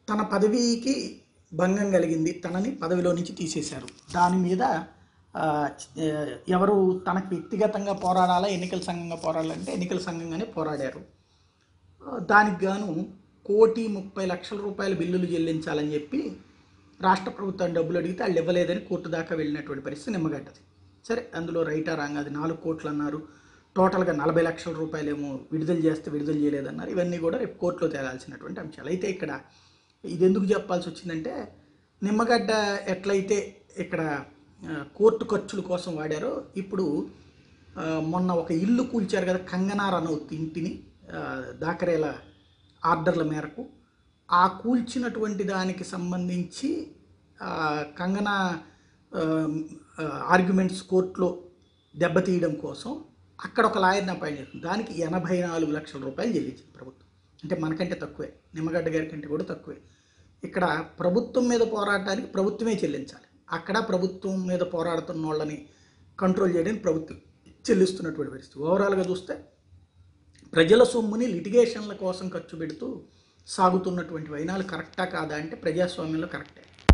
తన పదవికి భంగం కలిగింది తనని పదవిలో నుంచి తీసేశారు దాని మీద ఆ, చ- ఎవరు తనకు వ్యక్తిగతంగా పోరాడాలా ఎన్నికల సంఘంగా పోరాడాలంటే ఎన్నికల సంఘంగానే పోరాడారు ఆ, దానికి గాను కోటి ముప్పై లక్షల రూపాయల బిల్లులు చెల్లించాలని చెప్పి రాష్ట్ర ప్రభుత్వం డబ్బులు అడిగితే వాళ్ళు ఇవ్వలేదని కోర్టు దాకా వెళ్ళినటువంటి పరిస్థితి నిమ్మగడ్డది సరే అందులో రైటా రాంగ్ అది నాలుగు కోట్లు అన్నారు టోటల్గా నలభై లక్షల రూపాయలేమో విడుదల చేస్తే విడుదల చేయలేదన్నారు ఇవన్నీ కూడా రేపు కోర్టులో తేలాల్సినటువంటి అంశాలు అయితే ఇక్కడ ఇది ఎందుకు చెప్పాల్సి వచ్చిందంటే నిమ్మగడ్డ ఎట్లయితే ఇక్కడ ఆ, కోర్టు ఖర్చుల కోసం వాడారో ఇప్పుడు ఆ, మొన్న ఒక ఇల్లు కూల్చారు కదా కంగనా రనౌత్ ఇంటిని ఆ, దాకరేల ఆర్డర్ల మేరకు ఆ కూల్చినటువంటి దానికి సంబంధించి ఆ, కంగనా ఆర్గ్యుమెంట్స్ కోర్టులో దెబ్బతీయడం కోసం అక్కడ ఒక లాయర్ని అపాయింట్ చేస్తుంది దానికి ఎనభై నాలుగు లక్షల రూపాయలు చెల్లించింది ప్రభుత్వం అంటే మనకంటే తక్కువే నిమ్మగడ్డ గారి కంటే కూడా తక్కువే ఇక్కడ ప్రభుత్వం మీద పోరాడటానికి ప్రభుత్వమే చెల్లించాలి అక్కడ ప్రభుత్వం మీద పోరాడుతున్న వాళ్ళని కంట్రోల్ చేయడానికి ప్రభుత్వం చెల్లిస్తున్నటువంటి పరిస్థితి ఓవరాల్గా చూస్తే ప్రజల సొమ్ముని లిటిగేషన్ల కోసం ఖర్చు పెడుతూ సాగుతున్నటువంటి వైనాలు కరెక్టా కాదా అంటే ప్రజాస్వామ్యంలో కరెక్టే